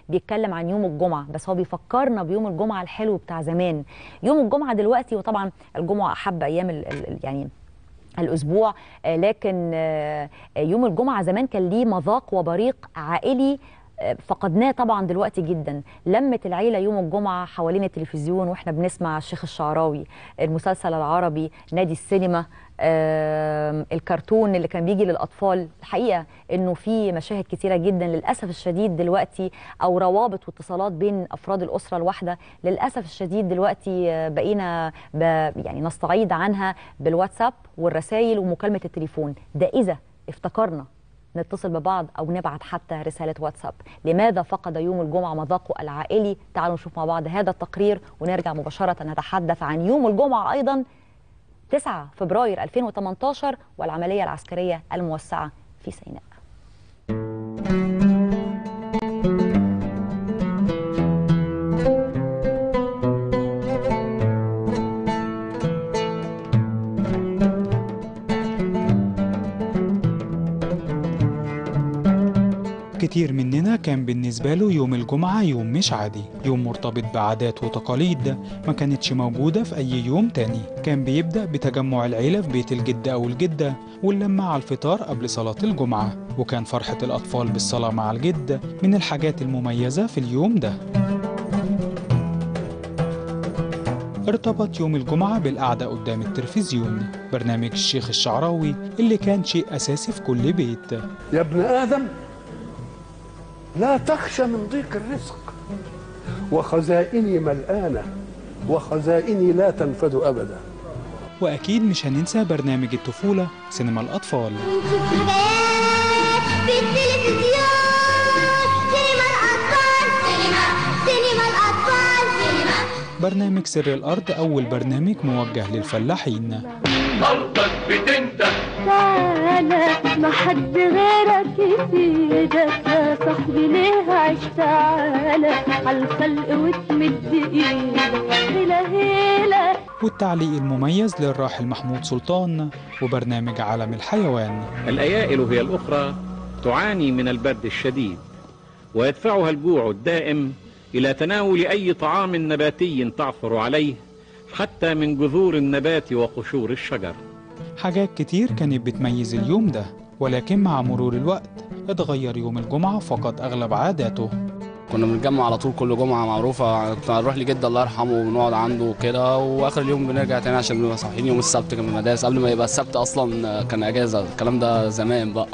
بيتكلم عن يوم الجمعه بس هو بيفكرنا بيوم الجمعه الحلو بتاع زمان يوم الجمعه دلوقتي وطبعا الجمعه احب ايام ال ال يعني الاسبوع آه، لكن آه، يوم الجمعه زمان كان ليه مذاق وبريق عائلي آه، فقدناه طبعا دلوقتي جدا لمة العيلة يوم الجمعة حوالين التلفزيون واحنا بنسمع الشيخ الشعراوي المسلسل العربي نادي السينما آم، الكرتون اللي كان بيجي للأطفال الحقيقة انه في مشاهد كتيرة جدا للأسف الشديد دلوقتي او روابط واتصالات بين افراد الأسرة الواحدة للأسف الشديد دلوقتي آه، بقينا ب يعني نستعيض عنها بالواتساب والرسائل ومكالمة التليفون ده إذا افتكرنا نتصل ببعض او نبعت حتى رساله واتساب لماذا فقد يوم الجمعه مذاقه العائلي تعالوا نشوف مع بعض هذا التقرير ونرجع مباشره نتحدث عن يوم الجمعه ايضا 9 فبراير 2018 والعمليه العسكريه الموسعه في سيناء كتير مننا كان بالنسبة له يوم الجمعة يوم مش عادي يوم مرتبط بعادات وتقاليد ما كانتش موجودة في أي يوم تاني كان بيبدأ بتجمع العيلة في بيت الجد أو الجدة واللمة على الفطار قبل صلاة الجمعة وكان فرحة الأطفال بالصلاة مع الجد من الحاجات المميزة في اليوم ده ارتبط يوم الجمعة بالقعدة قدام التلفزيون برنامج الشيخ الشعراوي اللي كان شيء أساسي في كل بيت يا ابن آدم لا تخشى من ضيق الرزق وخزائني ملآنة وخزائني لا تنفد أبدا وأكيد مش هننسى برنامج الطفولة سينما الأطفال في التلفزيون سينما الأطفال سينما سينما الأطفال سينما برنامج سر الأرض أول برنامج موجه للفلاحين أرضك بتنده تعالى ما حد غيرك يفيدك يا صاحبي ليه عيش تعالى على الخلق وتمد ايدك هلا هلا والتعليق المميز للراحل محمود سلطان وبرنامج عالم الحيوان الأيائل هي الأخرى تعاني من البرد الشديد ويدفعها الجوع الدائم إلى تناول أي طعام نباتي تعثر عليه حتى من جذور النبات وقشور الشجر حاجات كتير كانت بتميز اليوم ده ولكن مع مرور الوقت اتغير يوم الجمعة فقد أغلب عاداته كنا بنتجمع على طول كل جمعة معروفة كنا نروح لجد الله يرحمه ونقعد عنده وكده وآخر اليوم بنرجع تاني عشان بنبقى صاحيين يوم السبت كان المدارس قبل ما يبقى السبت أصلا كان أجازة الكلام ده زمان بقى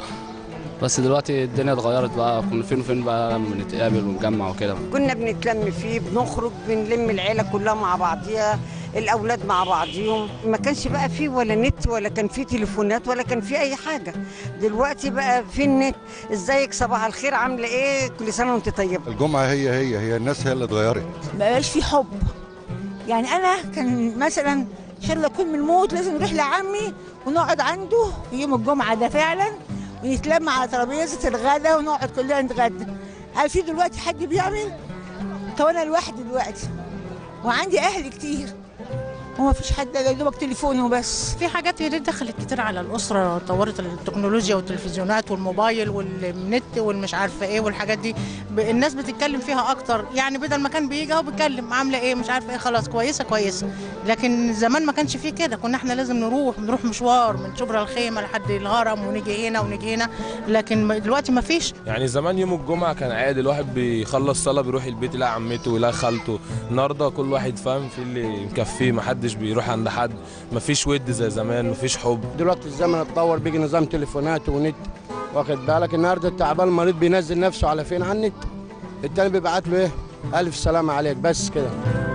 بس دلوقتي الدنيا اتغيرت بقى كنا فين وفين بقى لما بنتقابل ونجمع وكده كنا بنتلم فيه بنخرج بنلم العيله كلها مع بعضيها الاولاد مع بعضيهم ما كانش بقى فيه ولا نت ولا كان فيه تليفونات ولا كان فيه اي حاجه دلوقتي بقى في النت ازيك صباح الخير عامله ايه كل سنه وانت طيبه الجمعة هي هي هي الناس هي اللي اتغيرت ما بقاش في حب يعني انا كان مثلا ان شاء الله اكون من الموت لازم نروح لعمي ونقعد عنده يوم الجمعه ده فعلا ونتلم على ترابيزه الغدا ونقعد كلنا نتغدى هل في دلوقتي حد بيعمل طب انا لوحدي دلوقتي وعندي اهل كتير وما فيش حد يا دوبك تليفوني وبس في حاجات يا ريت دخلت كتير على الاسره طورت التكنولوجيا والتلفزيونات والموبايل والنت والمش عارفه ايه والحاجات دي ب- الناس بتتكلم فيها اكتر يعني بدل ما كان بيجي اهو بيتكلم عامله ايه مش عارفه ايه خلاص كويسه كويسه لكن زمان ما كانش فيه كده كنا احنا لازم نروح نروح مشوار من شبرا الخيمه لحد الهرم ونيجي هنا ونيجي هنا لكن ما- دلوقتي ما فيش يعني زمان يوم الجمعة كان عادي الواحد بيخلص صلاة بيروح البيت يلاقي عمته يلاقي خالته النهاردة كل واحد فاهم في اللي مكفيه محدش بيروح عند حد مفيش ود زي زمان مفيش حب دلوقتي الزمن اتطور بيجي نظام تليفونات ونت واخد بالك النهارده التعبان المريض بينزل نفسه على فين على النت التاني بيبعت له ايه الف سلام عليك بس كده